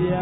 ஹalleluya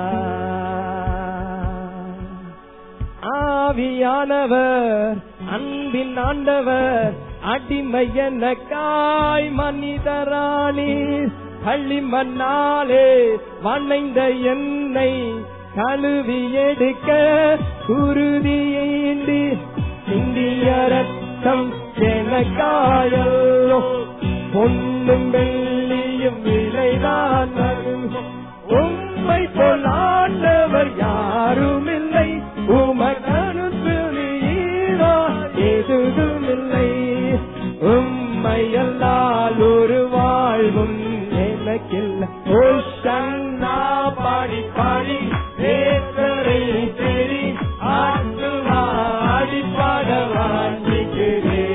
ஆவியானவர் அன்பின் ஆண்டவர் அடிமை எனக்காய் மனிதராணி களிமண்ணாலே வணைந்த என்னை கழுவி எடுக்க குருதியேந்தி சிந்திய ரத்தம் எனக்காயல்லோ பொன்னும் வெள்ளியும் விலைதான் வரும் உம்மை போல் ஆண்டவர் யாரும் இல்லை உமக்கனுப்பு நீரோ எதுவும் இல்லை உம்மை அல்லால் ஒரு வாழ்வும் எனக்கில்லை ஓ சன்னா பாடி பாடி தேசரை தெரி ஆற்றுவா ஆடி பாட வாஞ்சிக்கிறேன்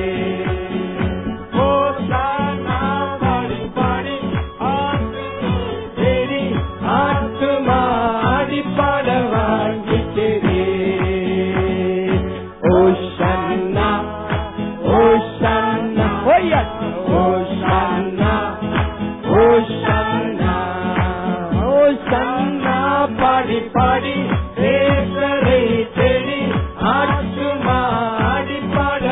ஓ சன்னா பாடி பாடி தேடி ஆற்றுமா ஆடி பாட வாஞ்சிக்கிறேன் ஓ சன்னா ஓ சன்னா ஓய்யா ஓ சன்னா ஓ சன்னா ஓ சன்னா பாடி பாடி தேசரை தேடி ஆற்றுமா ஆடி பாட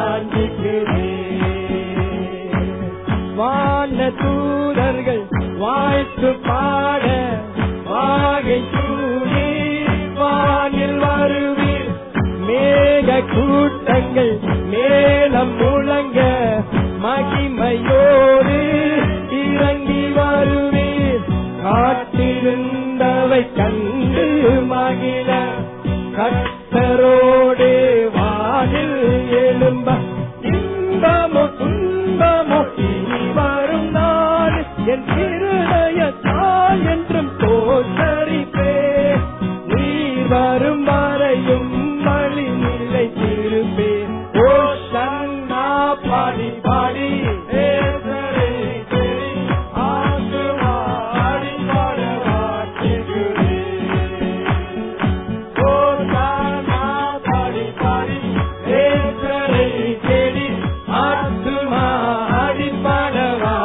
வாஞ்சிக்கிறேன் வான தூதர்கள் வாழ்த்து பாட வாகை சூடி வானில் வருவீர் மேக கூட்டங்கள் மேலம் முழங்க மகிமையோடு இறங்கி வருவீர் காட்டிருந்தவை கண்டு மகிழ கத்தரோடு வானில் எழும்ப இன்பமோ துன்பமோ இனி வரும் நாள் என் திருடைய தாய் என்றும் தோற்றறிப்பே நீ வரும் வரையும் வழி நிலை திருப்பே ஓ சன்னா பாடி பாடி ஏசரை தேடி ஆசுவா ஆடி பாட வாட்டுகிறேன் ஓ சன்னா பாடி பாடி ஏசரை தேடி ஆத்துமா ஆடி பாட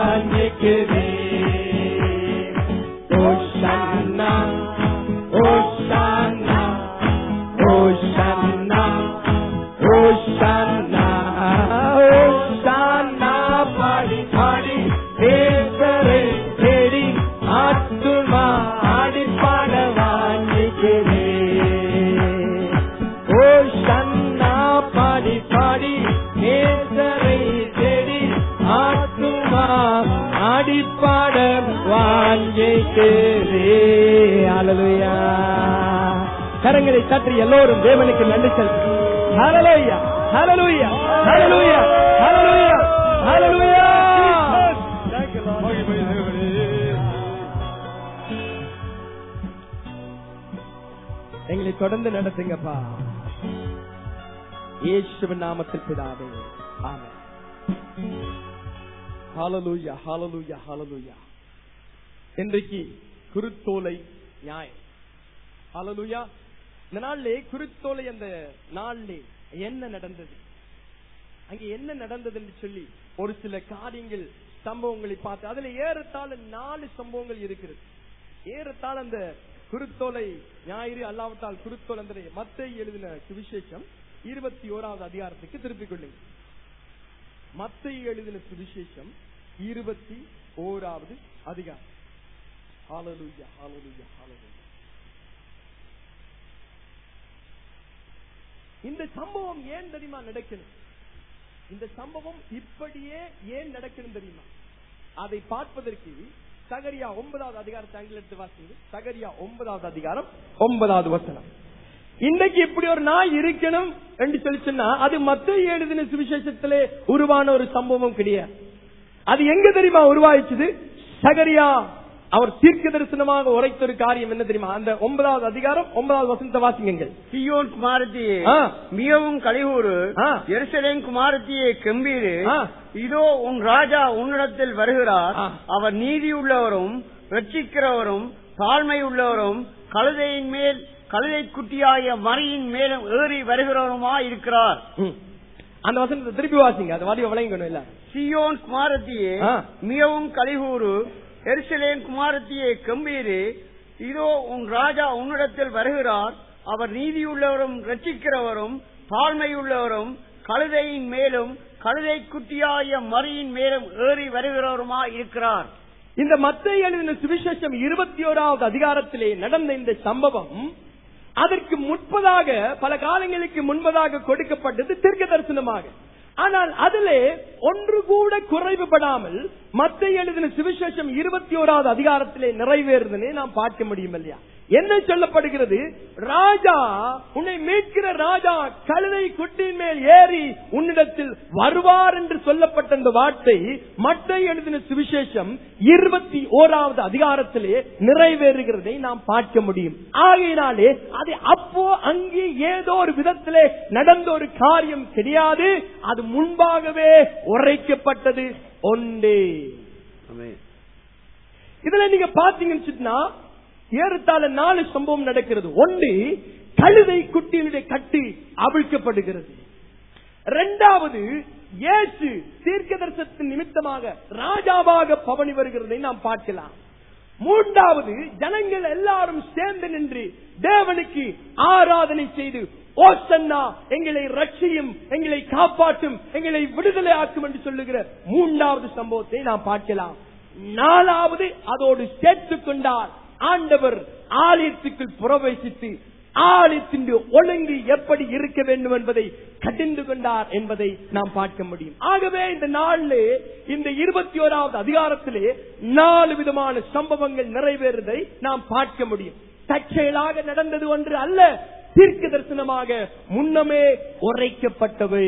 வாஞ்சிக்கிறேன் ஓ சன்னா ஓ சன்னா ஓ சன்னா ஓ சன்னா ஓ சன்னா பாடி பாடி தேசரை தேடி ஆத்துமா ஆடி பாட வாஞ்சிக்கிறேன் ஓ சன்னா பாடி பாடி நேசரை தேடி ஆத்துமா ஆடி பாட வாஞ்சிக்கிறே அலலுயா கரங்களை தட்டி எல்லோரும் தேவனுக்கு நன்றி செலுத்து ஹalleluya ஹalleluya ஹalleluya ஹalleluya ஹalleluya எங்களை தொடர்ந்து நடத்துங்கப்பா இயேசுவின் நாமத்தில் பிதாவே ஆமென் ஹalleluya ஹalleluya ஹalleluya இன்றைக்கு குருத்தோலை நியாயம் ஹalleluya இந்த நாளிலே குருத்தோலை அந்த நாளிலே என்ன நடந்தது அங்கே என்ன நடந்தது என்று சொல்லி ஒரு சில காரியங்கள் சம்பவங்களை பார்த்து அதுல ஏறத்தாழ நாலு சம்பவங்கள் இருக்கிறது ஏறத்தாழ அந்த குருத்தோலை ஞாயிறு அல்லாவிட்டால் குருத்தோலை அந்த மத்தை எழுதின சுவிசேஷம் இருபத்தி ஓராவது அதிகாரத்துக்கு திருப்பிக் கொள்ளுங்கள் மத்தை எழுதின சுவிசேஷம் இருபத்தி ஓராவது அதிகாரம் ஹalleluya ஹalleluya ஹalleluya இந்த சம்பவம் ஏன் தெரியுமா நடக்கணும் இந்த சம்பவம் இப்படியே ஏன் நடக்கணும் தெரியுமா அதை பார்ப்பதற்கு சகரியா ஒன்பதாவது அதிகாரத்தை ஆங்கில எடுத்து வாசிங்க சகரியா ஒன்பதாவது அதிகாரம் ஒன்பதாவது வசனம் இன்னைக்கு இப்படி ஒரு நாய் இருக்கணும் என்று சொல்லி சொன்னா அது மத்த எழுதின சுவிசேஷத்திலே உருவான ஒரு சம்பவம் கிடையாது அது எங்க தெரியுமா உருவாயிச்சுது சகரியா அவர் தீர்க்க தரிசனமாக உரைத்த ஒரு காரியம் என்ன தெரியுமா அந்த ஒன்பதாவது அதிகாரம் ஒன்பதாவது வசனத்தை வாசிங்கள் சியோன் குமாரத்தியே ஆ. மிகவும் கலிகூறு ஆ. எருசலேம் குமாரத்தியே கம்பீரு ஆ. இதோ உன் ராஜா உன்னிடத்தில் வருகிறார் ஆ. அவர் நீதி உள்ளவரும் ரட்சிக்கிறவரும் தாழ்மை உள்ளவரும் கழுதையின் மேல் கழுதை குட்டியாகிய மரியின் மேலும் ஏறி வருகிறவருமா இருக்கிறார் ம். அந்த வசனத்தை திருப்பி வாசிங்க அது வாடி விளங்கணும் இல்ல சியோன் குமாரத்தியே ஆ. மிகவும் கலிகூறு எருசலேம் குமாரத்தியே கம்பீரு இதோ உன் ராஜா உன்னிடத்தில் வருகிறார் அவர் நீதியுள்ளவரும் ரட்சிக்கிறவரும் தாழ்மையுள்ளவரும் கழுதையின் மேலும் கழுதை குட்டியாய மறியின் மேலும் ஏறி வருகிறவருமா இருக்கிறார் இந்த மத்திய எழுதின சுவிசேஷம் இருபத்தி ஓராவது அதிகாரத்திலே நடந்த இந்த சம்பவம் அதற்கு முன்பதாக பல காலங்களுக்கு முன்பதாக கொடுக்கப்பட்டது தீர்க்க தரிசனமாக ஆனால் அதிலே ஒன்று கூட குறைவுபடாமல் மத்திய எழுதின சுவிசேஷம் இருபத்தி ஓராவது அதிகாரத்திலே நிறைவேறுதுன்னு நாம் பார்க்க முடியும் இல்லையா என்ன சொல்லப்படுகிறது ராஜா உன்னை மீட்கிற ராஜா கழுதை குட்டியின் மேல் ஏறி உன்னிடத்தில் வருவார் என்று சொல்லப்பட்ட அந்த வார்த்தை மற்ற எழுதின சுவிசேஷம் இருபத்தி ஓராவது அதிகாரத்திலே நிறைவேறுகிறதை நாம் பார்க்க முடியும் ஆகையினாலே அது அப்போ அங்கே ஏதோ ஒரு விதத்திலே நடந்த ஒரு காரியம் கிடையாது அது முன்பாகவே உரைக்கப்பட்டது ஒன்றே இதுல நீங்க பாத்தீங்கன்னு சொன்னா, ஏறத்தாழ நாலு சம்பவம் நடக்கிறது ஒன்று கழுதை குட்டியினுடைய கட்டு அவிழ்க்கப்படுகிறது இரண்டாவது இயேசு தீர்க்கதரிசனத்தின் நிமித்தமாக ராஜாவாக பவனி வருகிறதை நாம் பார்க்கலாம் மூன்றாவது ஜனங்கள் எல்லாரும் சேர்ந்து நின்று தேவனுக்கு ஆராதனை செய்து ஓசன்னா எங்களை ரட்சியும் எங்களை காப்பாற்றும் எங்களை விடுதலை ஆக்கும் என்று சொல்லுகிற மூன்றாவது சம்பவத்தை நாம் பார்க்கலாம் நாலாவது அதோடு சேர்த்துக் கொண்டார் ஆண்டவர் ஆலயத்துக்குள் புறவேசித்து ஆலயத்தின் ஒழுங்கு எப்படி இருக்க வேண்டும் என்பதை கடிந்து கொண்டார் என்பதை நாம் பார்க்க முடியும் ஆகவே இந்த நாளில் இந்த இருபத்தி ஓராவது அதிகாரத்திலே நாலு விதமான சம்பவங்கள் நிறைவேறுவதை நாம் பார்க்க முடியும் தற்செயலாக நடந்தது ஒன்று அல்ல தீர்க்க தரிசனமாக முன்னமே உரைக்கப்பட்டவை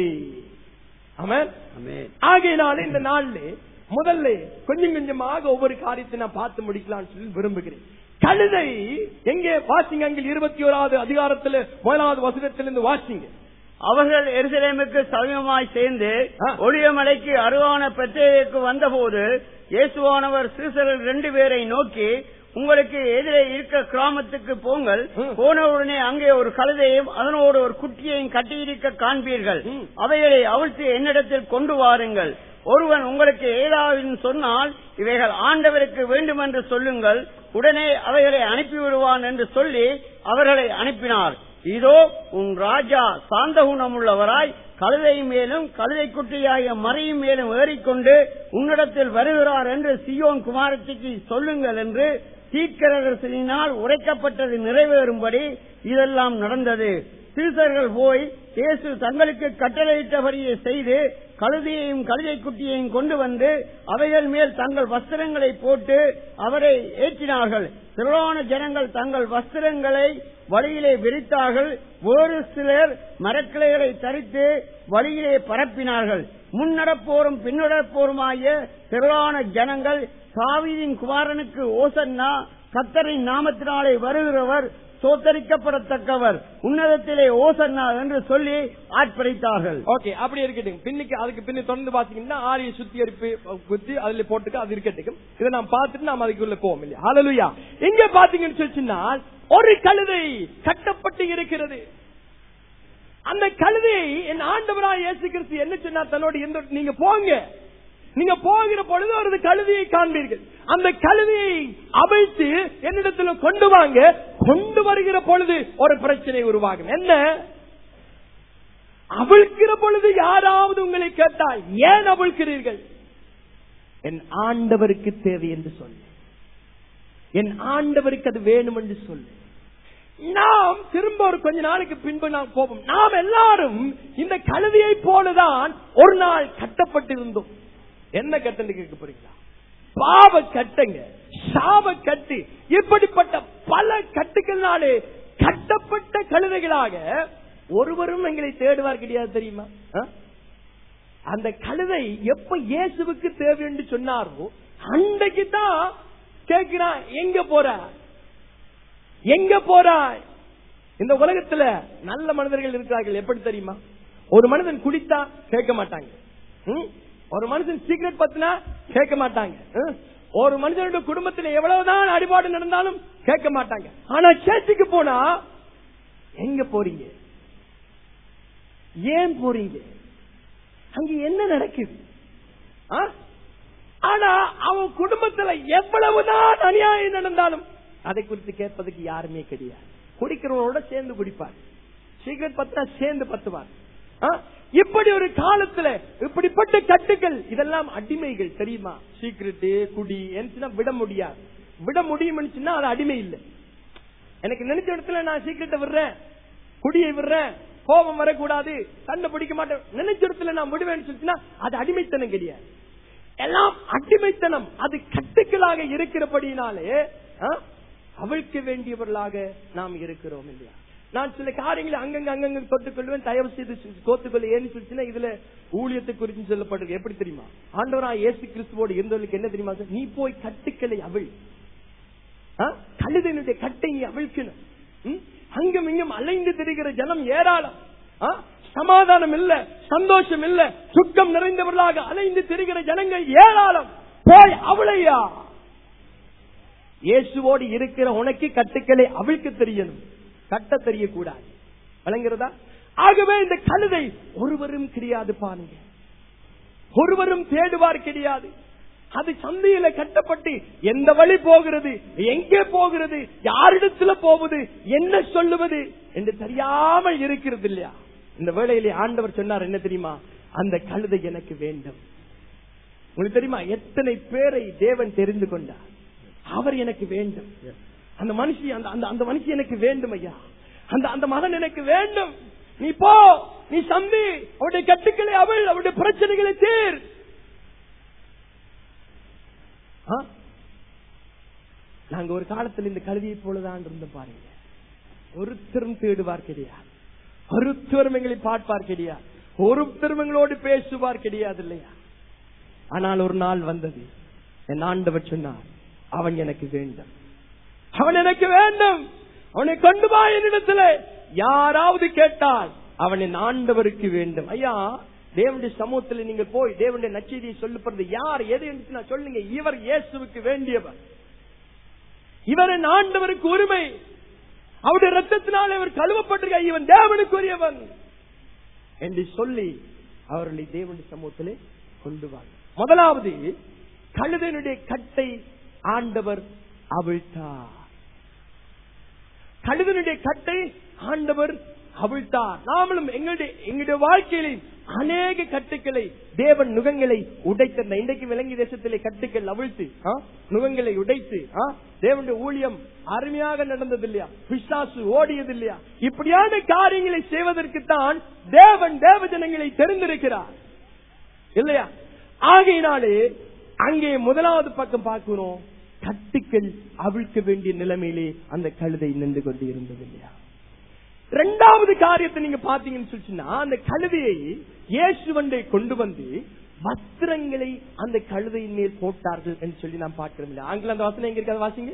ஆமென் ஆகையினால இந்த நாள்ல முதல்ல கொஞ்சம் கொஞ்சமாக ஒவ்வொரு காரியத்தை நான் பார்த்து முடிக்கலாம்னு சொல்லி விரும்புகிறேன் கழுதை எங்கே வாசிங்க அங்கே இருபத்தி ஓராவது அதிகாரத்துல முதலாவது வசனத்திலிருந்து வாசிங்க அவர்கள் எருசலேமுக்கு சமீபமாய் சேர்ந்து ஆ. ஒளியமலைக்கு அருவான பெற்றேக்கு வந்தபோது இயேசுவானவர் சீசர்கள் ரெண்டு பேரை நோக்கி உங்களுக்கு எதிரே இருக்க கிராமத்துக்கு போங்கள் ம். போனவுடனே அங்கே ஒரு கழுதையும் அதனோடு ஒரு குட்டியையும் கட்டியிருக்க காண்பீர்கள் ம். அவைகளை அவிழ்த்து என்னிடத்தில் கொண்டு வாருங்கள் ஒருவன் உங்களுக்கு ஏதாவது சொன்னால் இவைகள் ஆண்டவருக்கு வேண்டும் என்று சொல்லுங்கள் உடனே அவைகளை அனுப்பிவிடுவான் என்று சொல்லி அவர்களை அனுப்பினார் இதோ உன் ராஜா சாந்த குணமுள்ளவராய் கழுதை மேலும் கழுதை குட்டியாகிய மறையும் மேலும் ஏறிக்கொண்டு உன்னிடத்தில் வருகிறார் என்று சியோன் குமாரத்திக்கு சொல்லுங்கள் என்று தீக்கரசினால் உரைக்கப்பட்டது நிறைவேறும்படி இதெல்லாம் நடந்தது சீசர்கள் போய் இயேசு தங்களுக்கு கட்டளையிட்டபடியே செய்து கழுதையையும் கழுதை குட்டியையும் கொண்டு வந்து அவைகள் மேல் தங்கள் வஸ்திரங்களை போட்டு அவரை ஏற்றினார்கள் திரளான ஜனங்கள் தங்கள் வஸ்திரங்களை வழியிலே விரித்தார்கள் வேறு சிலர் மரக்கிளைகளை தரித்து வழியிலே பரப்பினார்கள் முன்னடப்போரும் பின்னடப்போருமாகிய திரளான ஜனங்கள் தாவீதின் குமாரனுக்கு ஓசன்னா கத்தரின் நாமத்தினாலே வருகிறவர் சோத்தரிக்கப்படத்தக்கவர் உன்னதத்திலே ஓசன்னா என்று சொல்லி ஆட்படைத்தார்கள் ஓகே அப்படி இருக்கட்டும் பின்னுக்கு அதுக்கு பின்ன தொடர்ந்து பாத்தீங்கன்னா ஆரிய சுத்திகரிப்பு குத்தி அதுல போட்டுக்க அது இருக்கட்டும் இதை நாம் பார்த்துட்டு நாம் அதுக்குள்ள போவோம் இல்லையா ஹalleluya இங்க பாத்தீங்கன்னு சொல்லிச்சுன்னா ஒரு கழுதை கட்டப்பட்டு இருக்கிறது அந்த கழுதையை என் ஆண்டவராய் இயேசு கிறிஸ்து என்ன சொன்னார் தன்னோட எந்த நீங்க போங்க நீங்க போகிற பொழுது ஒரு கழுதையை காண்பீர்கள் அந்த கழுதையை அவிழ்த்து என்னிடத்துல கொண்டு வாங்க கொண்டு வருகிற பொழுது ஒரு பிரச்சனை உருவாகும் என்ன அவிழ்க்கிற பொழுது யாராவது உங்களை கேட்டால் ஏன் அவிழ்க்கிறீர்கள் என் ஆண்டவருக்கு தேவை என்று சொல்லு என் ஆண்டவருக்கு அது வேணும் என்று சொல்லு நாம் திரும்ப ஒரு கொஞ்ச நாளுக்கு பின்பு நாம் போவோம் நாம் எல்லாரும் இந்த கழுதியை போலதான் ஒரு நாள் கட்டப்பட்டிருந்தோம் என்ன கட்டன்னு கேட்க போறீங்களா பாவ கட்டுங்க சாப கட்டு இப்படிப்பட்ட பல கட்டுகள்னாலே கட்டப்பட்ட கழுதைகளாக ஒருவரும் எங்களை தேடுவார் கிடையாது தெரியுமா ஆ? அந்த கழுதை எப்ப இயேசுவுக்கு தேவை என்று சொன்னாரோ அன்றைக்கு தான் கேட்கிறான் எங்க போற எங்க போறாய் இந்த உலகத்துல நல்ல மனிதர்கள் இருக்கிறார்கள் எப்படி தெரியுமா ஒரு மனிதன் குடித்தா கேட்க மாட்டாங்க ம்? ஒரு மனுஷன் சீக்கிரட் பத்தினா கேட்க மாட்டாங்க ம்? ஒரு மனிதனுடைய குடும்பத்துல எவ்வளவுதான் அடிபாடு நடந்தாலும் கேட்க மாட்டாங்க ஆனா சேர்ச்சுக்கு போனா எங்க போறீங்க ஏன் போறீங்க அங்க என்ன நடக்குது ஆ? ஆனா அவன் குடும்பத்துல எவ்வளவுதான் அநியாயம் நடந்தாலும் அதை குறித்து கேட்பதுக்கு யாருமே கிடையாது குடிக்கிறவனோட சேர்ந்து குடிப்பார் சிகரெட் பத்தா சேர்ந்து பத்துவார் ஆ? இப்படி ஒரு காலத்துல இப்படிப்பட்ட கட்டுகள் இதெல்லாம் அடிமைகள் தெரியுமா சீக்கிரட்டு குடி என்னச்சுன்னா விட முடியாது விட முடியும்னுச்சுன்னா அது அடிமை இல்லை எனக்கு நினைச்ச இடத்துல நான் சீக்கிரட்டை விடுறேன் குடியை விடுறேன் கோபம் வரக்கூடாது சண்டை பிடிக்க மாட்டேன் நினைச்ச இடத்துல நான் விடுவேன்னு சொல்லிச்சுன்னா அது அடிமைத்தனம் கிடையாது எல்லாம் அடிமைத்தனம் அது கட்டுக்களாக இருக்கிறபடினாலே ஆ, அவிழ்க்க வேண்டியவர்களாக நாம் இருக்கிறோம் இல்லையா நான் சில காரியங்களை அங்கங்க அங்கங்க தொட்டுக்கொள்வேன் தயவு செய்து கோத்துக்கொள்ள ஏன்னு சொல்லிச்சுன்னா இதுல ஊழியத்தை குறித்து சொல்லப்பட்டிருக்கு எப்படி தெரியுமா ஆண்டவரா இயேசு கிறிஸ்துவோடு இருந்தவர்களுக்கு என்ன தெரியுமா நீ போய் கட்டுக்களை அவிழ் ஆ? கழுதையினுடைய கட்டை நீ அவிழ்க்கணும் ம்? அங்கும் இங்கும் அலைந்து திரிகிற ஜனம் ஏராளம் ஆ? சமாதானம் இல்ல சந்தோஷம் இல்ல சுக்கம் நிறைந்தவர்களாக அலைந்து திரிகிற ஜனங்கள் ஏராளம் போய் அவளையா இயேசுவோடு இருக்கிற உனக்கு கட்டுக்களை அவிழ்க்க தெரியணும் கட்ட தெரியக்கூடாது வழங்குறதா ஆகவே இந்த கழுதை ஒருவரும் கிடையாது பாருங்க ஒருவரும் தேடுவார் கிடையாது அது சந்தையில கட்டப்பட்டு எந்த வழி போகிறது எங்கே போகிறது யாரிடத்துல போவது என்ன சொல்லுவது என்று தெரியாமல் இருக்கிறது இல்லையா இந்த வேளையிலே ஆண்டவர் சொன்னார் என்ன தெரியுமா அந்த கழுதை எனக்கு வேண்டும் உங்களுக்கு தெரியுமா எத்தனை பேரை தேவன் தெரிந்து கொண்டார் அவர் எனக்கு வேண்டும் அந்த மனுஷி அந்த அந்த அந்த மனுஷி எனக்கு வேண்டும் ஐயா அந்த அந்த மகன் எனக்கு வேண்டும் நீ போ நீ சந்தி அவருடைய கட்டுக்களை அவள் அவருடைய பிரச்சனைகளை தீர் ஆ? நாங்க ஒரு காலத்தில் இந்த கல்வியை போலதான் இருந்தோம் பாருங்க ஒருத்தரும் தேடுவார் கிடையாது ஒருத்தரும் எங்களை பார்ப்பார் கிடையாது ஒருத்தரும் எங்களோடு பேசுவார் கிடையாது இல்லையா ஆனால் ஒரு நாள் வந்தது என் ஆண்டவர் சொன்னார் அவன் எனக்கு வேண்டும் அவன் எனக்கு வேண்டும் அவனை கொண்டு வா என்னிடத்துல யாராவது கேட்டால் அவன் என் ஆண்டவருக்கு வேண்டும் ஐயா தேவனுடைய சமூகத்தில் நீங்க போய் தேவனுடைய நச்செய்தியை சொல்லப்படுறது யார் எது என்று நான் சொல்லுங்க இவர் இயேசுவுக்கு வேண்டியவர் இவர் என் ஆண்டவருக்கு உரிமை அவருடைய ரத்தத்தினால் இவர் கழுவப்பட்டிருக்க இவன் தேவனுக்குரியவன் என்று சொல்லி அவர்களை தேவனுடைய சமூகத்திலே கொண்டு வாங்க முதலாவது கழுதனுடைய கட்டை ஆண்டவர் அவிழ்த்தார் கழுதனுடைய கட்டை ஆண்டவர் அவிழ்த்தார் நாமளும் எங்களுடைய எங்களுடைய வாழ்க்கையிலே அநேக கட்டுக்களை தேவன் நுகங்களை உடைத்த இன்றைக்கு விலங்கி தேசத்திலே கட்டுக்கள் அவிழ்த்து ஆ, நுகங்களை உடைத்து ஆ, தேவனுடைய ஊழியம் அருமையாக நடந்தது இல்லையா பிசாசு ஓடியது இல்லையா இப்படியான காரியங்களை செய்வதற்குத்தான் தேவன் தேவ ஜனங்களை தெரிந்திருக்கிறார் இல்லையா ஆகையினாலே அங்கே முதலாவது பக்கம் பார்க்கணும் கட்டுக்கள் அவிழ்க்க வேண்டிய நிலைமையிலே அந்த கழுதை நின்று கொண்டு இருந்தது இல்லையா இரண்டாவது காரியத்தை நீங்க பாத்தீங்கன்னு சொல்லிச்சுன்னா அந்த கழுதையை இயேசுவண்டை கொண்டு வந்து வஸ்திரங்களை அந்த கழுதையின் மேல் போட்டார்கள் என்று சொல்லி நாம் பார்க்கிறோம் இல்லையா ஆங்கில அந்த வசனம் எங்க இருக்காது வாசிங்க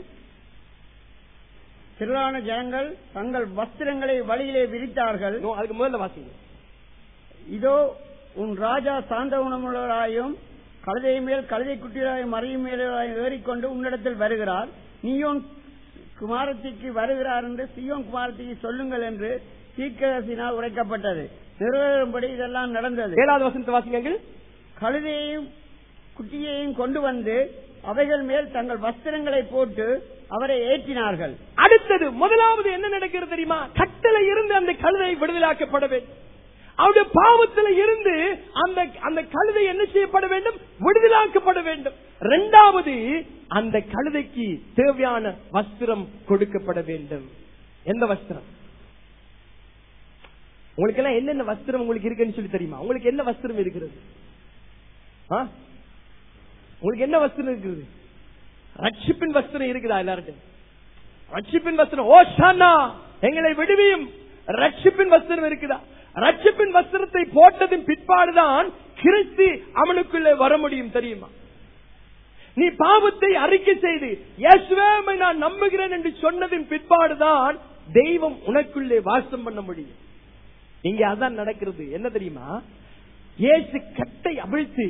திரளான ஜனங்கள் தங்கள் வஸ்திரங்களை வழியிலே விரித்தார்கள் No, அதுக்கு முதல்ல வாசிங்க இதோ உன் ராஜா சாந்த குணமுள்ளவராயும் கழுதை மேல் கழுதை குட்டிகளாயும் மறையும் மேலாயும் ஏறிக்கொண்டு உன்னிடத்தில் வருகிறார் நீயோன் குமாரத்திக்கு வருகிறார் என்று சியோன் குமாரத்திக்கு சொல்லுங்கள் என்று தீர்க்கதரிசினால் உரைக்கப்பட்டது நிறைவேறும்படி இதெல்லாம் நடந்தது ஏழாவது வசனத்தை வாசிங்க கழுதையையும் குட்டியையும் கொண்டு வந்து அவைகள் மேல் தங்கள் வஸ்திரங்களை போட்டு அவரை ஏற்றினார்கள் அடுத்தது முதலாவது என்ன நடக்கிறது தெரியுமா கட்டளை இருந்து அந்த கழுதை விடுதலாக்கப்பட வேண்டும் அவருடைய பாவத்தில் இருந்து அந்த அந்த கழுதை என்ன செய்யப்பட வேண்டும் விடுதலாக்கப்பட வேண்டும் இரண்டாவது அந்த கழுதைக்கு தேவையான வஸ்திரம் கொடுக்கப்பட வேண்டும் எந்த வஸ்திரம் உங்களுக்கு எல்லாம் என்னென்ன வஸ்திரம் உங்களுக்கு இருக்குன்னு சொல்லி தெரியுமா உங்களுக்கு என்ன வஸ்திரம் இருக்கிறது ஆ? உங்களுக்கு என்ன வஸ்திரம் இருக்குது ரட்சிப்பின் வஸ்திரம் இருக்குதா எல்லாருக்கும் ரட்சிப்பின் வஸ்திரம் ஓ ஷானா எங்களை விடுவியும் ரட்சிப்பின் வஸ்திரம் இருக்குதா ரட்சிப்பின் வஸ்திரத்தை போட்டதின் பிற்பாடுதான் கிறிஸ்து அவனுக்குள்ளே வர முடியும் தெரியுமா நீ பாவத்தை அறிக்கை செய்து இயேசுவே உம்மை நான் நம்புகிறேன் என்று சொன்னதின் பிற்பாடுதான் தெய்வம் உனக்குள்ளே வாசம் பண்ண முடியும் இங்க அதான் நடக்கிறது என்ன தெரியுமா இயேசு கட்டை அவிழ்த்து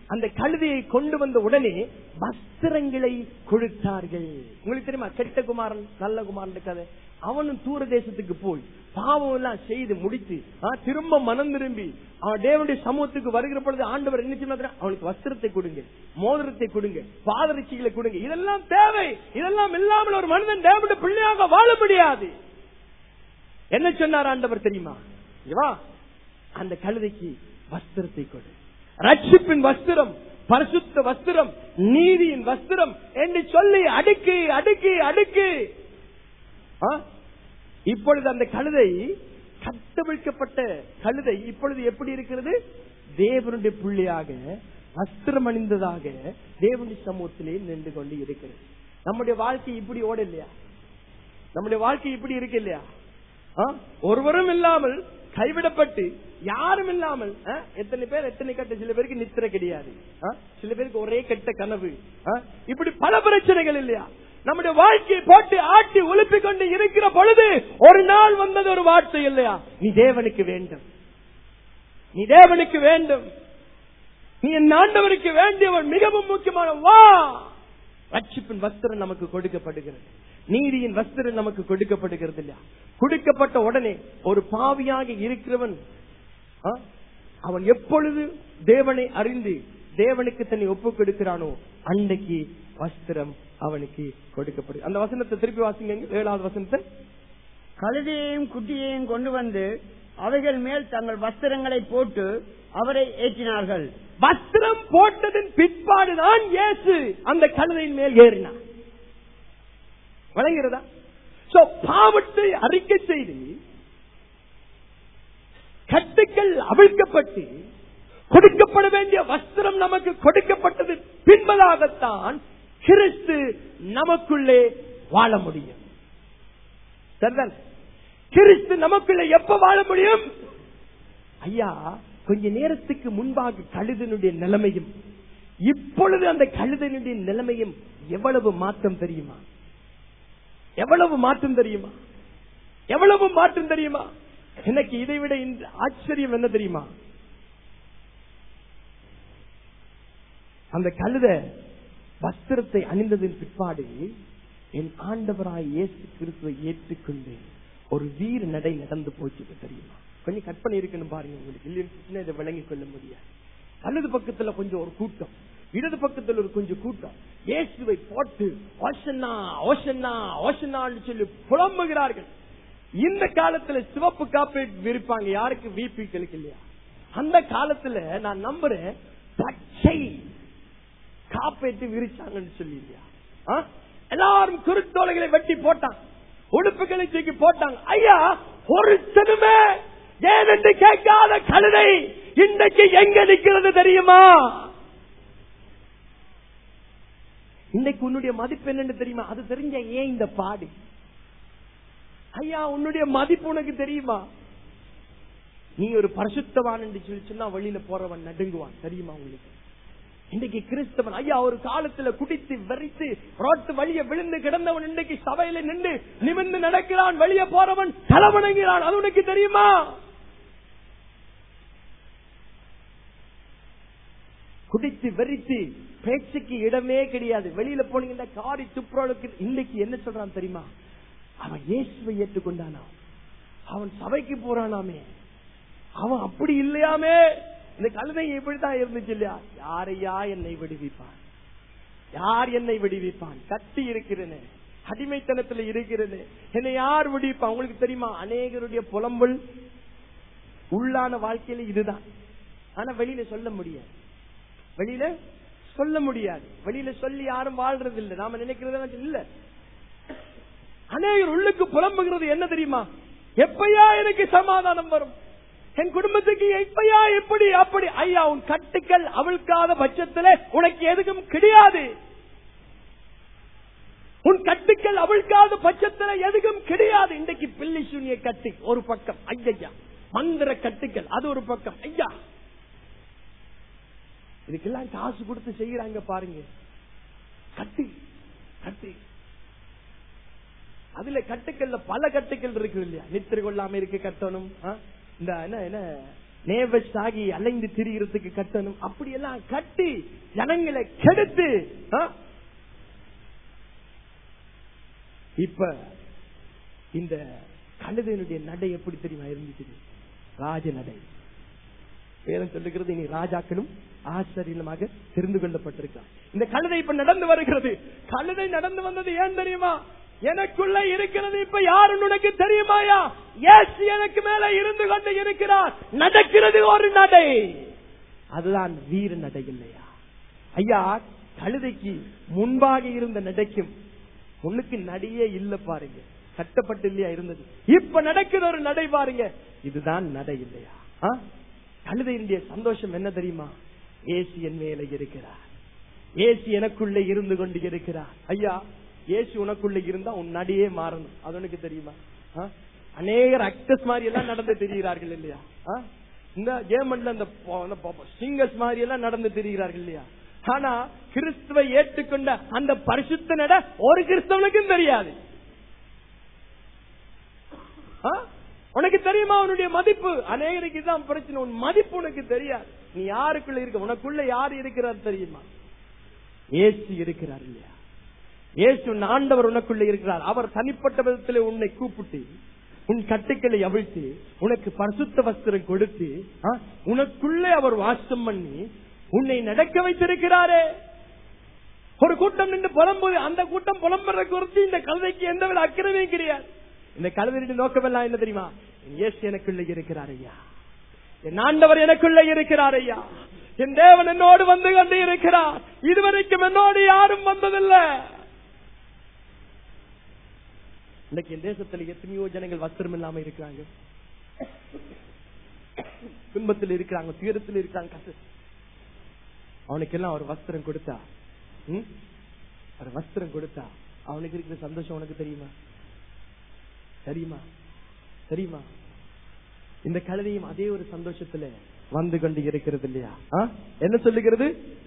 அந்த கழுதையை கொண்டு வந்த உடனே வஸ்திரங்களை கொடுத்தார்கள் உங்களுக்கு தெரியுமா கெட்ட குமாரன் நல்ல குமாரன் கதை அவனும் தூர தேசத்துக்கு போய் பாவம் எல்லாம் செய்து முடித்து ஆ, திரும்ப மனம் திரும்பி அவன் தேவனுடைய சமூகத்துக்கு வருகிற பொழுது ஆண்டவர் என்ன செய்யணும் அவனுக்கு வஸ்திரத்தை கொடுங்க மோதிரத்தை கொடுங்க பாதரட்சிகளை கொடுங்க இதெல்லாம் தேவை இதெல்லாம் இல்லாமல் ஒரு மனிதன் தேவனுடைய பிள்ளையாக வாழ முடியாது என்ன சொன்னார் ஆண்டவர் தெரியுமா இங்க வா அந்த கழுதைக்கு வஸ்திரத்தை கொடு ரட்சிப்பின் வஸ்திரம் பரிசுத்த வஸ்திரம் நீதியின் வஸ்திரம் என்று சொல்லி அடுக்கு அடுக்கு அடுக்கு ஆ? இப்பொழுது அந்த கழுதை கட்டவிழ்க்கப்பட்ட கழுதை இப்பொழுது எப்படி இருக்கிறது தேவனுடைய பிள்ளையாக வஸ்திரம் அணிந்ததாக தேவனுடைய சமூகத்திலே நின்று கொண்டு இருக்கிறது நம்முடைய வாழ்க்கை இப்படி ஓட இல்லையா நம்முடைய வாழ்க்கை இப்படி இருக்கு இல்லையா ஆ? ஒருவரும் இல்லாமல் கைவிடப்பட்டு யாரும் இல்லாமல் ஆ? எத்தனை பேர் எத்தனை கட்ட சில பேருக்கு நித்திர கிடையாது ஆ? சில பேருக்கு ஒரே கெட்ட கனவு ஆ? இப்படி பல பிரச்சனைகள் இல்லையா நம்முடைய வாழ்க்கையை போட்டு ஆட்டி உழுப்பிக் கொண்டு இருக்கிற பொழுது ஒரு நாள் வந்தது ஒரு வார்த்தை இல்லையா நீ தேவனுக்கு வேண்டும் நீ தேவனுக்கு வேண்டும் நீ என் ஆண்டவருக்கு வேண்டியவன் மிகவும் முக்கியமான வா ரட்சிப்பின் வஸ்திரம் நமக்கு கொடுக்கப்படுகிறது நீதியின் வஸ்திரம் நமக்கு கொடுக்கப்படுகிறது இல்லையா கொடுக்கப்பட்ட உடனே ஒரு பாவியாக இருக்கிறவன் ஆ, அவன் எப்பொழுது தேவனை அறிந்து தேவனுக்கு தன்னை ஒப்பு கொடுக்கிறானோ அன்னைக்கு வஸ்திரம் அவனுக்கு கொடுக்கப்படுது அந்த வசனத்தை திருப்பி வாசிங்க ஏழாவது வசனத்தை கழுதையையும் குட்டியையும் கொண்டு வந்து அவைகள் மேல் தங்கள் வஸ்திரங்களை போட்டு அவரை ஏற்றினார்கள் வஸ்திரம் போட்டதன் பிற்பாடுதான் இயேசு அந்த கழுதையின் மேல் ஏறினார் வழங்குகிறதா சோ பாவத்தை அறிக்கை செய்து கட்டுக்கள் அவிழ்க்கப்பட்டு கொடுக்கப்பட வேண்டிய வஸ்திரம் நமக்கு கொடுக்கப்பட்டது பின்பதாகத்தான் கிறிஸ்து நமக்குள்ளே வாழ முடியும் சரிதான் கிறிஸ்து நமக்குள்ள எப்ப வாழ முடியும் ஐயா கொஞ்ச நேரத்துக்கு முன்பாக கழுதனுடைய நிலைமையும் இப்பொழுது அந்த கழுதனுடைய நிலைமையும் எவ்வளவு மாற்றம் தெரியுமா எவ்வளவு மாற்றம் தெரியுமா எவ்வளவு மாற்றம் தெரியுமா எனக்கு இதை விட இந்த ஆச்சரியம் என்ன தெரியுமா அந்த கழுத வஸ்திரத்தை அணிந்ததின் பிற்பாடு என் ஆண்டவராய் இயேசு கிறிஸ்துவை ஏற்றுக்கொண்டு ஒரு வீர நடை நடந்து போச்சு தெரியுமா கொஞ்சம் கற்பனை இருக்குன்னு பாருங்க உங்களுக்கு இல்லைன்னு இதை விளங்கிக் கொள்ள முடியாது வலது பக்கத்துல கொஞ்சம் ஒரு கூட்டம் இடது பக்கத்துல ஒரு கொஞ்சம் கூட்டம் இயேசுவை போட்டு ஓஷன்னா ஓஷன்னா ஓஷன்னான்னு சொல்லி புலம்புகிறார்கள் இந்த காலத்துல சிவப்பு காப்பீட் விரிப்பாங்க யாருக்கு விபிக்களுக்கு இல்லையா அந்த காலத்துல நான் நம்புறேன் பச்சை காப்பேட்டு விரிச்சாங்கன்னு சொல்லி இல்லையா ஆ? எல்லாரும் குருத்தோலைகளை வெட்டி போட்டாங்க உடுப்புகளை தூக்கி போட்டாங்க ஐயா ஒரு சிறுமே ஏனென்று கேட்காத கழுதை இன்றைக்கு எங்க நிக்கிறது தெரியுமா இன்னைக்கு உன்னுடைய மதிப்பு என்னன்னு தெரியுமா அது தெரிஞ்ச ஏன் இந்த பாடு ஐயா உன்னுடைய மதிப்பு உனக்கு தெரியுமா நீ ஒரு பரிசுத்தவான் என்று சொல்லி சொன்னா வெளியில போறவன் நடுங்குவான் தெரியுமா உங்களுக்கு இன்னைக்கு கிறிஸ்தவன் ஐயா ஒரு காலத்துல குடித்து வெறித்து ரோட்டு வழிய விழுந்து கிடந்தவன் இன்னைக்கு சபையில நின்று நிமிர்ந்து நடக்கிறான் வெளியே போறவன் தலைவணங்கிறான் அது உனக்கு தெரியுமா குடித்து வெறித்து பேச்சுக்கு இடமே கிடையாது வெளியில போனீங்கன்னா காரி துப்புரவுக்கு இன்னைக்கு என்ன சொல்றான் தெரியுமா அவன் இயேசுவை ஏற்றுக்கொண்டானா அவன் சபைக்கு போறானாமே அவன் அப்படி இல்லையாமே இந்த கழுதை இப்படித்தான் இருந்துச்சு இல்லையா யாரையா என்னை விடுவிப்பான் யார் என்னை விடுவிப்பான் கட்டி இருக்கிறேனே அடிமைத்தனத்துல இருக்கிறேனே என்னை யார் விடுவிப்பான் உங்களுக்கு தெரியுமா அநேகருடைய புலம்பல் உள்ளான வாழ்க்கையில இதுதான் ஆனா வெளியில சொல்ல முடியாது வெளியில சொல்ல முடியாது வெளியில சொல்லி யாரும் வாழ்றது இல்லை நாம நினைக்கிறது இல்ல அநேகர் உள்ளுக்கு புலம்புகிறது என்ன தெரியுமா எப்பயா எனக்கு சமாதானம் வரும் என் குடும்பத்துக்கு எப்பயா எப்படி அப்படி ஐயா உன் கட்டுக்கள் அவிழ்க்காத பட்சத்துல உனக்கு எதுக்கும் கிடையாது உன் கட்டுக்கள் அவிழ்க்காத பட்சத்துல எதுக்கும் கிடையாது இன்றைக்கு பில்லி சூனிய கட்டு ஒரு பக்கம் ஐயா மந்திர கட்டுக்கள் அது ஒரு பக்கம் ஐயா இதுக்கெல்லாம் காசு கொடுத்து செய்யறாங்க பாருங்க கட்டு கட்டு அதுல கட்டுக்கள்ல பல கட்டுக்கள் இருக்கு இல்லையா நித்திரை கொள்ளாம இருக்க கட்டணும் ஆ? இந்த என்ன என்ன நேவஸ் ஆகி அலைந்து திரிகிறதுக்கு கட்டணும் அப்படியெல்லாம் கட்டி ஜனங்களை கெடுத்து ஆ? இப்ப இந்த கழுதையினுடைய நடை எப்படி தெரியுமா இருந்துச்சு ராஜ நடை வேதம் சொல்லுகிறது இனி ராஜாக்களும் ஆச்சரியமாக தெரிந்து கொள்ளப்பட்டிருக்கிறார் இந்த கழுதை இப்ப நடந்து வருகிறது கழுதை நடந்து வந்தது ஏன் தெரியுமா எனக்குள்ள இருக்கிறது இப்ப யாருன்னு உனக்கு தெரியுமாயா ஏசு எனக்கு மேல இருந்து கொண்டு இருக்கிறார் நடக்கிறது ஒரு நடை அதுதான் வீர நடை இல்லையா ஐயா கழுதைக்கு முன்பாக இருந்த நடைக்கும் உனக்கு நடையே இல்ல பாருங்க கட்டப்பட்டு இல்லையா இருந்தது இப்ப நடக்கிற ஒரு நடை பாருங்க இதுதான் நடை இல்லையா ஆ? கழுதையினுடைய சந்தோஷம் என்ன தெரியுமா ஏசி என் மேல இருக்கிறார் ஏசி எனக்குள்ளே இருந்து கொண்டு இருக்கிறார் ஐயா ஏசு உனக்குள்ள இருந்தா உன் நடியே மாறணும் அது உனக்கு தெரியுமா ஆ? அநேகர் அக்டர்ஸ் மாதிரி எல்லாம் நடந்து தெரிகிறார்கள் இல்லையா ஆ? இந்த ஜேமன்ல அந்த சிங்கர்ஸ் மாதிரி எல்லாம் நடந்து தெரிகிறார்கள் இல்லையா ஆனா கிறிஸ்துவை ஏற்றுக்கொண்ட அந்த பரிசுத்த நட ஒரு கிறிஸ்தவனுக்கும் தெரியாது ஆ? உனக்கு தெரியுமா உன்னுடைய மதிப்பு அநேகருக்கு தான் பிரச்சனை உன் மதிப்பு உனக்கு தெரியாது நீ யாருக்குள்ள இருக்க உனக்குள்ள யார் இருக்கிறார் தெரியுமா ஏசு இருக்கிறார் இல்லையா ஏசு உன் ஆண்டவர் உனக்குள்ள இருக்கிறார் அவர் தனிப்பட்ட விதத்தில் உன்னை கூப்பிட்டு உன் கட்டுக்களை அவிழ்த்து உனக்கு பரிசுத்த வஸ்திரம் கொடுத்து ஆ, உனக்குள்ளே அவர் வாசம் பண்ணி உன்னை நடக்க வைத்திருக்கிறாரே ஒரு கூட்டம் நின்று புலம்புது அந்த கூட்டம் புலம்புற குறித்து இந்த கழுதைக்கு எந்த வித அக்கிரமையும் கிடையாது இந்த கழுதையின் நோக்கமெல்லாம் என்ன தெரியுமா இயேசு எனக்குள்ள இருக்கிறார் ஐயா என் ஆண்டவர் எனக்குள்ள இருக்கிறார் ஐயா என் தேவன் என்னோடு வந்து கொண்டு இருக்கிறார் இதுவரைக்கும் என்னோடு யாரும் வந்ததில்லை இன்னைக்கு என் தேசத்துல எத்தனையோ ஜனங்கள் வஸ்திரம் இல்லாம இருக்கிறாங்க துன்பத்தில் இருக்கிறாங்க துயரத்தில் இருக்கிறாங்க கஷ்ட அவனுக்கு எல்லாம் ஒரு வஸ்திரம் கொடுத்தா ம்? ஒரு வஸ்திரம் கொடுத்தா அவனுக்கு இருக்கிற சந்தோஷம் உனக்கு தெரியுமா தெரியுமா தெரியுமா இந்த கழுதையும் அதே ஒரு சந்தோஷத்துல வந்து கொண்டு இருக்கிறது இல்லையா ஆ? என்ன சொல்லுகிறது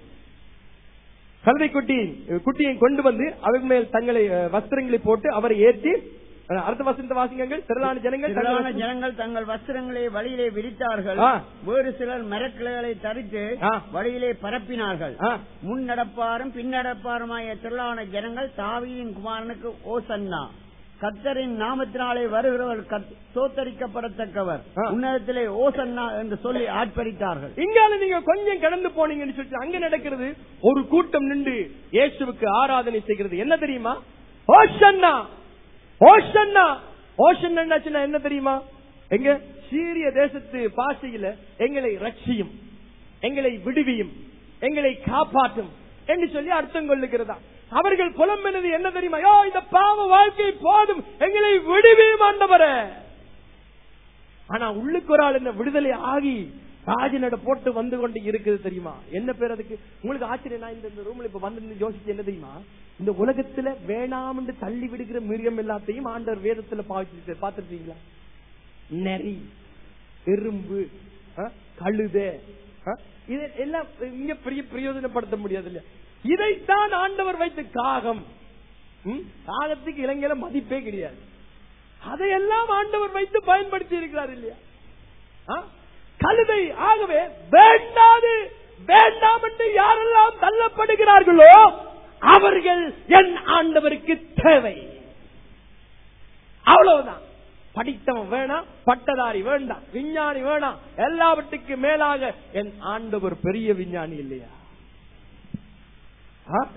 கழுதை குட்டி குட்டியை கொண்டு வந்து அவர் மேல் தங்களை அஹ், வஸ்திரங்களை போட்டு அவரை ஏற்றி அஹ், அடுத்த வசந்த வாசிங்கங்கள் திரளான ஜனங்கள் தங்கள் திரளான வஸ்திரம்- ஜனங்கள் தங்கள் வஸ்திரங்களை வழியிலே விரித்தார்கள் ஆ. வேறு சிலர் மரக்கிளைகளை தரித்து ஆ. வழியிலே பரப்பினார்கள் ஆ. முன் நடப்பாரும் பின் நடப்பாருமாய திரளான ஜனங்கள் தாவீதின் குமாரனுக்கு ஓசன்னா கத்தரின் நாமத்தினாலே வருகிறவர் கத்- சோத்தரிக்கப்படத்தக்கவர் ஆ. உன்னதத்திலே ஓசன்னா என்று சொல்லி ஆட்பரித்தார்கள் இங்கால நீங்க கொஞ்சம் கடந்து போனீங்கன்னு சொல்லிட்டு அங்க நடக்கிறது ஒரு கூட்டம் நின்று இயேசுவுக்கு ஆராதனை செய்கிறது என்ன தெரியுமா ஓஷன்னா ஓஷன்னா ஓஷன் என்ன தெரியுமா எங்க சீரிய தேசத்து பாஷையில எங்களை ரட்சியும் எங்களை விடுவியும் எங்களை காப்பாற்றும் என்று சொல்லி அர்த்தம் கொள்ளுகிறதா அவர்கள் புலம்பினது என்ன தெரியுமா யோ இந்த பாவ வாழ்க்கை போதும் எங்களை விடுவியும் ஆண்டவரே ஆனா உள்ளுக்கு ஒரு ஆள் என்ன விடுதலை ஆகி ராஜனோட போட்டு வந்து கொண்டு இருக்குது தெரியுமா என்ன பேர் அதுக்கு உங்களுக்கு ஆச்சரியம் நான் இந்த- இந்த ரூம்ல இப்ப வந்து யோசிச்சு என்ன தெரியுமா இந்த உலகத்துல வேணாம் என்று தள்ளி விடுகிற மிருகம் எல்லாத்தையும் ஆண்டவர் வேதத்துல பாவிச்சு பாத்துருக்கீங்களா நெறி எறும்பு ஆ, கழுதை ஆ, இது எல்லாம் இங்க பெரிய பிரயோஜனப்படுத்த முடியாது இல்லையா இதைத்தான் ஆண்டவர் வைத்த காகம் ம், காகத்துக்கு இளைஞர மதிப்பே கிடையாது அதையெல்லாம் ஆண்டவர் வைத்து பயன்படுத்தி இருக்கிறார் இல்லையா ஆ? கழுதை ஆகவே வேண்டாது வேண்டாம் என்று யாரெல்லாம் தள்ளப்படுகிறார்களோ அவர்கள் என் ஆண்டவருக்கு தேவை அவ்வளவுதான் படித்தவன் வேணாம் பட்டதாரி வேண்டாம் விஞ்ஞானி வேணாம் எல்லாவற்றுக்கு மேலாக என் ஆண்டவர் பெரிய விஞ்ஞானி இல்லையா ஆ?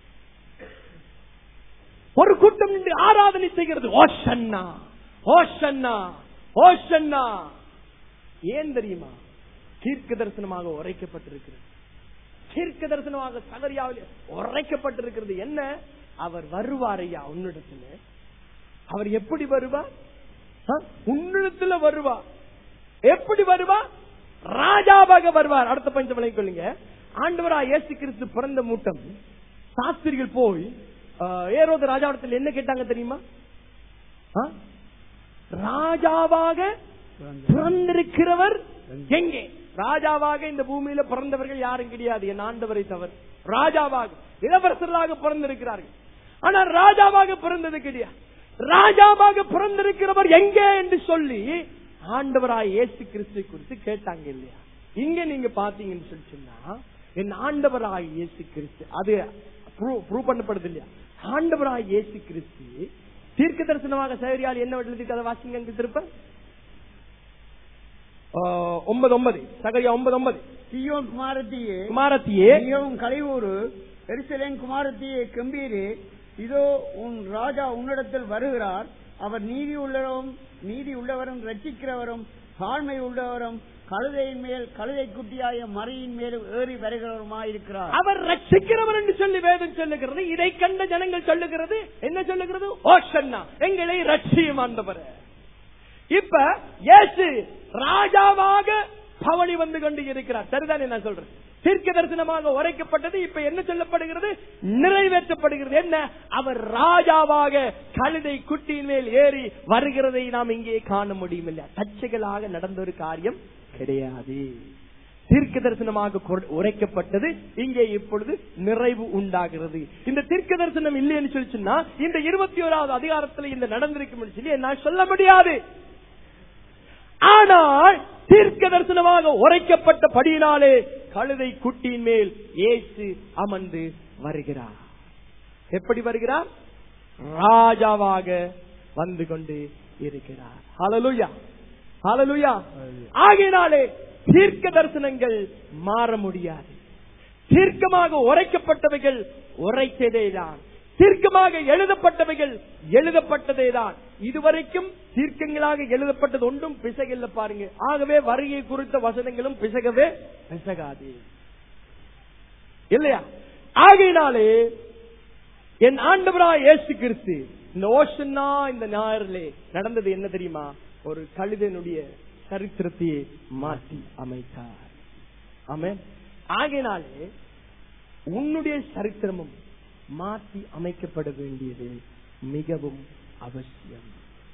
ஒரு கூட்டம் நின்று ஆராதனை செய்கிறது ஓஷன்னா ஓஷன்னா ஓஷன்னா ஏன் தெரியுமா தீர்க்க தரிசனமாக உரைக்கப்பட்டிருக்கிறது தீர்க்க தரிசனமாக சகரியாவில் உரைக்கப்பட்டிருக்கிறது என்ன அவர் வருவார் ஐயா உன்னிடத்துல அவர் எப்படி வருவார் ஆ? உன்னிடத்துல வருவார் எப்படி வருவார் ராஜாவாக வருவார் அடுத்த பஞ்சம் விளங்கிக் கொள்ளுங்க ஆண்டவரா இயேசு கிறிஸ்து பிறந்த மூட்டம் சாஸ்திரிகள் போய் ஆ, ஏரோது ராஜாவிடத்தில் என்ன கேட்டாங்க தெரியுமா ஆ? ராஜாவாக பிறந்திருக்கிறவர் எங்கே ராஜாவாக இந்த பூமியில பிறந்தவர்கள் யாரும் கிடையாது என் ஆண்டவரை தவிர ராஜாவாக இளவரசர்களாக பிறந்திருக்கிறார்கள் ஆனால் ராஜாவாக பிறந்தது கிடையாது ராஜாவாக பிறந்திருக்கிறவர் எங்கே என்று சொல்லி ஆண்டவராய் இயேசு கிறிஸ்து குறித்து கேட்டாங்க இல்லையா இங்க நீங்க பாத்தீங்கன்னு சொல்லி சொன்னா என் ஆண்டவராய் இயேசு கிறிஸ்து அது ப்ரூவ் பண்ணப்படுது இல்லையா ஆண்டவராய் இயேசு கிறிஸ்து தீர்க்க தரிசனமாக சேரியால் என்ன எழுதி அதை வாசிங்க அங்க திருப்ப ஆ, ஒன்பது ஒன்பது சகரியா ஒன்பது ஒன்பது சியோன் குமாரத்தியே குமாரத்தியே மிகவும் கழிவூறு எருசலேம் குமாரத்தியே கம்பீரே இதோ உன் ராஜா உன்னிடத்தில் வருகிறார் அவர் நீதி உள்ளவரும் நீதி உள்ளவரும் ரட்சிக்கிறவரும் தாழ்மை உள்ளவரும் கழுதையின் மேல் கழுதை குட்டியாய மறையின் மேல் ஏறி வருகிறவருமாயிருக்கிறார் அவர் ரட்சிக்கிறவர் என்று சொல்லி வேதம் சொல்லுகிறது இதை கண்ட ஜனங்கள் சொல்லுகிறது என்ன சொல்லுகிறது ஓஷன்னா எங்களை ரட்சியும் ஆண்டவர் இப்ப இயேசு ராஜாவாக பவனி வந்து கொண்டு இருக்கிறார் சரிதானே நான் சொல்றேன் தீர்க்க தரிசனமாக உரைக்கப்பட்டது இப்ப என்ன சொல்லப்படுகிறது நிறைவேற்றப்படுகிறது என்ன அவர் ராஜாவாக கழுதை குட்டியின் மேல் ஏறி வருகிறதை நாம் இங்கே காண முடியும் இல்லையா தச்சைகளாக நடந்த ஒரு காரியம் கிடையாது தீர்க்க தரிசனமாக கொ- உரைக்கப்பட்டது இங்கே இப்பொழுது நிறைவு உண்டாகிறது இந்த தீர்க்க தரிசனம் இல்லைன்னு சொல்லி சொன்னா இந்த இருபத்தி ஓராவது அதிகாரத்தில் இந்த நடந்திருக்கும் சொல்லி என்னால் சொல்ல முடியாது ஆனால் தீர்க்க தரிசனமாக உரைக்கப்பட்ட படியினாலே கழுதை குட்டியின் மேல் இயேசு அமர்ந்து வருகிறார் எப்படி வருகிறார் ராஜாவாக வந்து கொண்டு இருக்கிறார் ஹalleluya ஹalleluya ஆகையினாலே தீர்க்க தரிசனங்கள் மாற முடியாது தீர்க்கமாக உரைக்கப்பட்டவைகள் உரைத்ததேதான் தீர்க்கமாக எழுதப்பட்டவைகள் எழுதப்பட்டதேதான் இதுவரைக்கும் தீர்க்கங்களாக எழுதப்பட்டது ஒன்றும் பிசகில்ல பாருங்க ஆகவே வருகை குறித்த வசனங்களும் பிசகவே பிசகாது இல்லையா ஆகையினாலே என் ஆண்டவராய் இயேசு கிறிஸ்து இந்த ஓஷன்னா இந்த ஞாயிறிலே நடந்தது என்ன தெரியுமா ஒரு கழுதனுடைய சரித்திரத்தையே மாற்றி அமைத்தார் ஆமென் ஆகையினாலே உன்னுடைய சரித்திரமும் மாற்றி அமைக்கப்பட வேண்டியது மிகவும் அவசியம்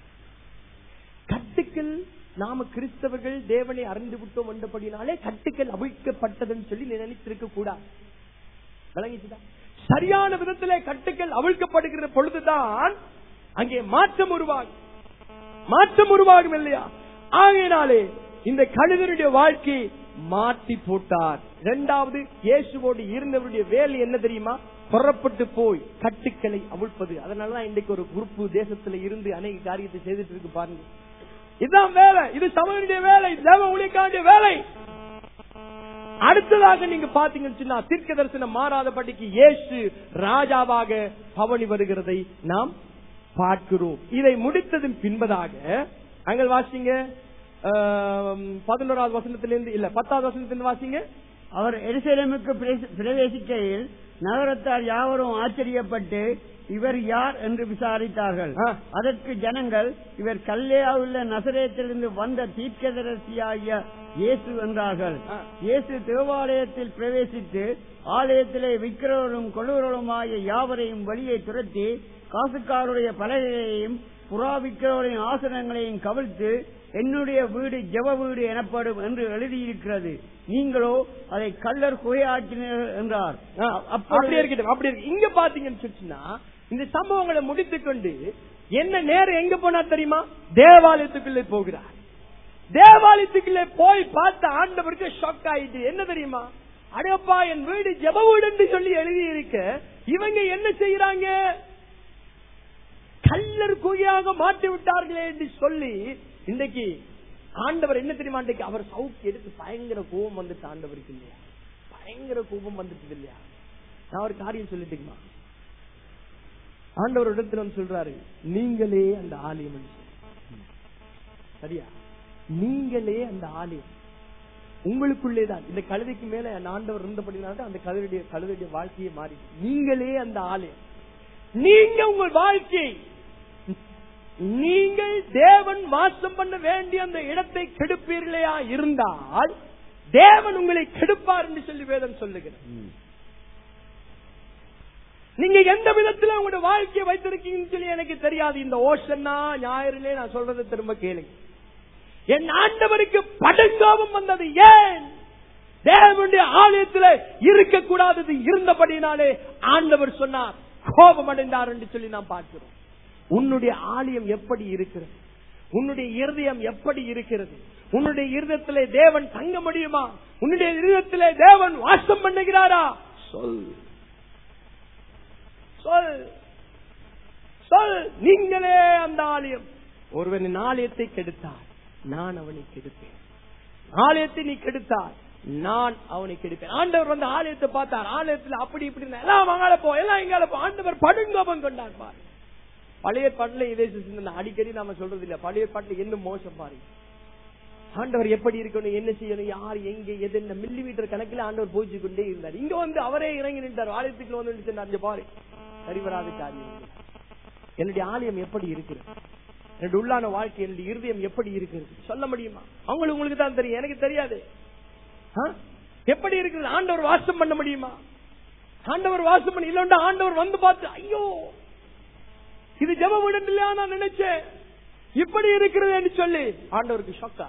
கட்டுக்கள் நாம கிறிஸ்தவர்கள் தேவனை அறிந்து விட்டோம் என்றபடினாலே கட்டுக்கள் அவிழ்க்கப்பட்டதுன்னு சொல்லி நீ நினைத்திருக்க கூடாது விளங்கிச்சுதா சரியான விதத்திலே கட்டுக்கள் அவிழ்க்கப்படுகிற பொழுதுதான் அங்கே மாற்றம் உருவாகும் மாற்றம் உருவாகும் இல்லையா ஆகையினாலே இந்த கழுதனுடைய வாழ்க்கை மாற்றி போட்டார் இரண்டாவது இயேசுவோடு இருந்தவருடைய வேலை என்ன தெரியுமா புறப்பட்டு போய் கட்டுக்களை அவிழ்ப்பது அதனாலதான் இன்றைக்கு ஒரு குரூப் தேசத்துல இருந்து அநேக காரியத்தை செய்துட்டு இருக்கு பாருங்க இதுதான் வேலை இது சமயனுடைய வேலை தேவ ஊழியக்காரனுடைய வேலை அடுத்ததாக நீங்க பாத்தீங்கன்னு சொன்னா தீர்க்க தரிசனம் மாறாதபடிக்கு இயேசு ராஜாவாக பவனி வருகிறதை நாம் பார்க்கிறோம் இதை முடித்ததன் பின்பதாக அங்க வாசிங்க ஆம், பதினோராவது வசனத்திலிருந்து இல்ல பத்தாவது வசனத்திலிருந்து வாசிங்க அவர் எருசலேமுக்கு பிரவேசி- பிரவேசிக்கையில் நகரத்தார் யாவரும் ஆச்சரியப்பட்டு இவர் யார் என்று விசாரித்தார்கள் ஆ. அதற்கு ஜனங்கள் இவர் கல்லேயாவுள்ள நசரேத்திலிருந்து வந்த தீர்க்கதரிசியாகிய இயேசு என்றார்கள் ஆ. இயேசு தேவாலயத்தில் பிரவேசித்து ஆலயத்திலே விற்கிறவரும் கொள்ளுகிறவருமாகிய யாவரையும் வெளியே துரத்தி காசுக்காருடைய பலகையையும் புறா விற்கிறவரின் ஆசனங்களையும் கவிழ்த்து என்னுடைய வீடு ஜெப வீடு எனப்படும் என்று எழுதியிருக்கிறது நீங்களோ அதை கள்ளர் குகையாக்கினீர்கள் என்றார் ஆ, அப்பொழுது- அப்படி இருக்கட்டும் அப்படி இருக்கு இங்க பாத்தீங்கன்னு சொன்னா இந்த சம்பவங்களை முடித்துக் கொண்டு என்ன நேரம் எங்க போனா தெரியுமா தேவாலயத்துக்குள்ளே போகிறார் தேவாலயத்துக்குள்ளே போய் பார்த்த ஆண்டவருக்கு ஷாக் ஆயிட்டு என்ன தெரியுமா அடப்பா என் வீடு ஜெப வீடு என்று சொல்லி எழுதி இருக்க இவங்க என்ன செய்யறாங்க கல்லர் குகையாக மாற்றி விட்டார்களே என்று சொல்லி இன்னைக்கு ஆண்டவர் என்ன தெரியுமா இன்றைக்கு அவர் சவுக்கு எடுத்து பயங்கர கோபம் வந்துட்டு ஆண்டவருக்கு இல்லையா பயங்கர கோபம் வந்துட்டு இல்லையா நான் ஒரு காரியம் சொல்லிட்டுமா ஆண்டவர் இடத்துல வந்து சொல்றாரு நீங்களே அந்த ஆலயம் என்று சொல்லி. சரியா நீங்களே அந்த ஆலயம் உங்களுக்குள்ளே தான் இந்த கழுதைக்கு மேல அந்த ஆண்டவர் இருந்தபடினால அந்த கழுதைய கழுதைய வாழ்க்கையை மாறி நீங்களே அந்த ஆலயம் நீங்க உங்கள் வாழ்க்கை நீங்கள் தேவன் வாசம் பண்ண வேண்டிய அந்த இடத்தை கெடுப்பீர்களையா இருந்தால் தேவன் உங்களை கெடுப்பார் என்று சொல்லி வேதம் சொல்லுகிறது நீங்க எந்த விதத்துல உங்களோட வாழ்க்கையை வைத்திருக்கீங்கன்னு சொல்லி எனக்கு தெரியாது இந்த ஓஷன்னா ஞாயிறிலே நான் சொல்றதை திரும்ப கேளுங்க என் ஆண்டவருக்கு படுங்கோபம் வந்தது ஏன் தேவனுடைய ஆலயத்தில் இருக்கக்கூடாதது இருந்தபடினாலே ஆண்டவர் சொன்னார் கோபம் அடைந்தார் என்று சொல்லி நாம் பார்க்கிறோம் உன்னுடைய ஆலயம் எப்படி இருக்கிறது உன்னுடைய இருதயம் எப்படி இருக்கிறது உன்னுடைய இருதயத்திலே தேவன் தங்க முடியுமா உன்னுடைய இருதயத்திலே தேவன் வாசம் பண்ணுகிறாரா சொல் சொல் சொல் நீங்களே அந்த ஆலயம் ஒருவனின் ஆலயத்தை கெடுத்தார் நான் அவனை கெடுப்பேன் ஆலயத்தை நீ கெடுத்தார் நான் அவனை கெடுப்பேன் ஆண்டவர் வந்து ஆலயத்தை பார்த்தார் ஆலயத்தில் அப்படி இப்படி இருந்தா, எல்லாம் அங்கால போ எல்லாம் இங்கால போ ஆண்டவர் படுங்கோபம் கொண்டார் பாரு பழைய பாட்டுல இதே சிந்தனை அடிக்கடி நாம சொல்றது இல்ல பழைய பாட்டுல இன்னும் மோசம் பாருங்க ஆண்டவர் எப்படி இருக்கணும் என்ன செய்யணும் யார் எங்க எது என்ன மில்லி மீட்டர் கணக்கில் ஆண்டவர் போச்சு கொண்டே இருந்தார் இங்க வந்து அவரே இறங்கி நின்றார் ஆலயத்துக்குள்ள வந்து சொன்னார் "இங்க பாரு சரிவராத காரியம் இது." என்னுடைய ஆலயம் எப்படி இருக்கிறது என்னுடைய உள்ளான வாழ்க்கை என்னுடைய இருதயம் எப்படி இருக்கிறது சொல்ல முடியுமா அவங்களுக்கு உங்களுக்கு தான் தெரியும் எனக்கு தெரியாது ஆ? எப்படி இருக்கிறது ஆண்டவர் வாசம் பண்ண முடியுமா ஆண்டவர் வாசம் பண்ண இல்லைன்னா ஆண்டவர் வந்து பார்த்து ஐயோ இது ஜெப வீடு இல்லையா நான் நினைச்சேன் இப்படி இருக்கிறது என்று சொல்லி ஆண்டவருக்கு ஷொக்கா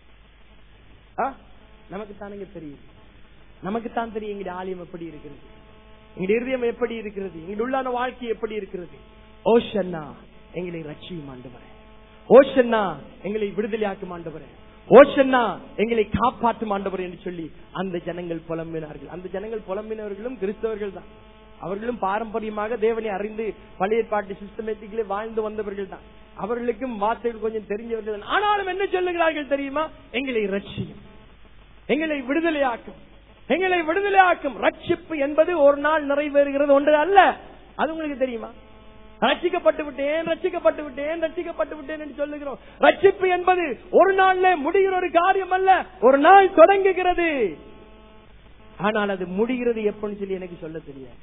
நமக்கு தானுங்க தெரியும் நமக்கு தான் தெரியும் எங்களுடைய ஆலயம் எப்படி இருக்கிறது எங்களுடைய இருதயம் எப்படி இருக்கிறது எங்களுடைய உள்ளான வாழ்க்கை எப்படி இருக்கிறது ஓஷன்னா எங்களை ரட்சியும் ஆண்டவரே ஓஷன்னா எங்களை விடுதலையாக்கும் ஆண்டவரே ஓஷன்னா எங்களை காப்பாற்றும் ஆண்டவர் என்று சொல்லி அந்த ஜனங்கள் புலம்பினார்கள் அந்த ஜனங்கள் புலம்பினவர்களும் கிறிஸ்தவர்கள் தான் அவர்களும் பாரம்பரியமாக தேவனை அறிந்து பழைய பாட்டு சிஸ்டமேட்டிக்ல வாழ்ந்து வந்தவர்கள் தான் அவர்களுக்கும் வார்த்தைகள் கொஞ்சம் தெரிஞ்சவர்கள் தான் ஆனாலும் என்ன சொல்லுகிறார்கள் தெரியுமா எங்களை ரட்சியும் எங்களை விடுதலையாக்கும் எங்களை விடுதலையாக்கும் ரட்சிப்பு என்பது ஒரு நாள் நிறைவேறுகிறது ஒன்று அல்ல அது உங்களுக்கு தெரியுமா ரட்சிக்கப்பட்டு விட்டேன் ரட்சிக்கப்பட்டு விட்டேன் ரட்சிக்கப்பட்டு விட்டேன் என்று சொல்லுகிறோம் ரட்சிப்பு என்பது ஒரு நாள்ல முடிகிற ஒரு காரியம் அல்ல ஒரு நாள் தொடங்குகிறது ஆனால் அது முடிகிறது எப்பன்னு சொல்லி எனக்கு சொல்ல தெரியாது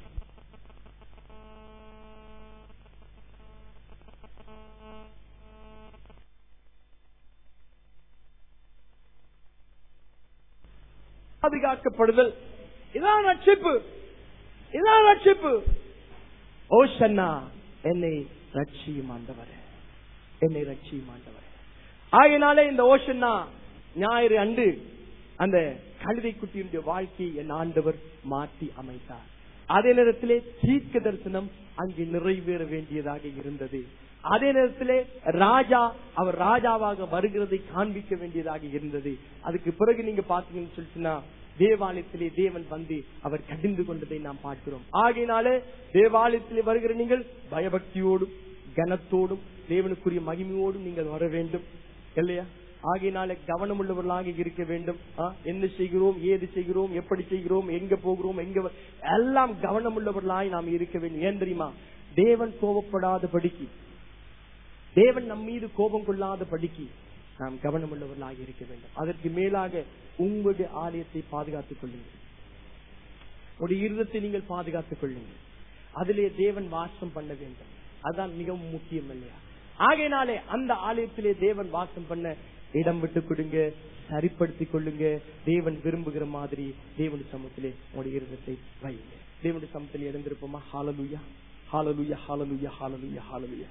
பாதுகாக்கப்படுதல் இதான் ரட்சிப்பு இதான் ரட்சிப்பு ஓஷன்னா என்னை ரட்சியும் ஆண்டவரே என்னை ரட்சியும் ஆண்டவரே ஆகையினாலே இந்த ஓஷன்னா ஞாயிறு அன்று அந்த கழுதை குட்டியினுடைய வாழ்க்கையை என் ஆண்டவர் மாற்றி அமைத்தார் அதே நேரத்திலே தீர்க்க தரிசனம் அங்கு நிறைவேற வேண்டியதாக இருந்தது அதே நேரத்திலே ராஜா அவர் ராஜாவாக வருகிறதை காண்பிக்க வேண்டியதாக இருந்தது அதுக்கு பிறகு நீங்க பாத்தீங்கன்னு சொல்லிட்டுனா தேவாலயத்திலே தேவன் வந்து அவர் கடிந்து கொண்டதை நாம் பார்க்கிறோம் ஆகையினாலே தேவாலயத்திலே வருகிற நீங்கள் பயபக்தியோடும் கனத்தோடும் தேவனுக்குரிய மகிமையோடும் நீங்கள் வர வேண்டும் இல்லையா ஆகையினால கவனம் உள்ளவர்களாக இருக்க வேண்டும் ஆ, என்ன செய்கிறோம் ஏது செய்கிறோம் எப்படி செய்கிறோம் எங்க போகிறோம் எங்க வ- எல்லாம் கவனம் உள்ளவர்களாய் நாம் இருக்க வேண்டும் ஏன் தெரியுமா தேவன் கோபப்படாத படிக்கு தேவன் நம் மீது கோபம் கொள்ளாத படிக்கு நாம் கவனம் உள்ளவர்களாக இருக்க வேண்டும் அதற்கு மேலாக உங்களுடைய ஆலயத்தை பாதுகாத்துக் கொள்ளுங்கள் உங்களுடைய இருதத்தை நீங்கள் பாதுகாத்துக் கொள்ளுங்கள் அதிலே தேவன் வாசம் பண்ண வேண்டும் அதுதான் மிகவும் முக்கியம் இல்லையா ஆகையினாலே அந்த ஆலயத்திலே தேவன் வாசம் பண்ண இடம் விட்டு கொடுங்க சரிப்படுத்திக் கொள்ளுங்க தேவன் விரும்புகிற மாதிரி தேவனுடைய சமூகத்திலே உங்களுடைய இருதத்தை வைங்க தேவனுடைய சமூகத்தில் எழுந்திருப்போமா hallelujah hallelujah hallelujah hallelujah hallelujah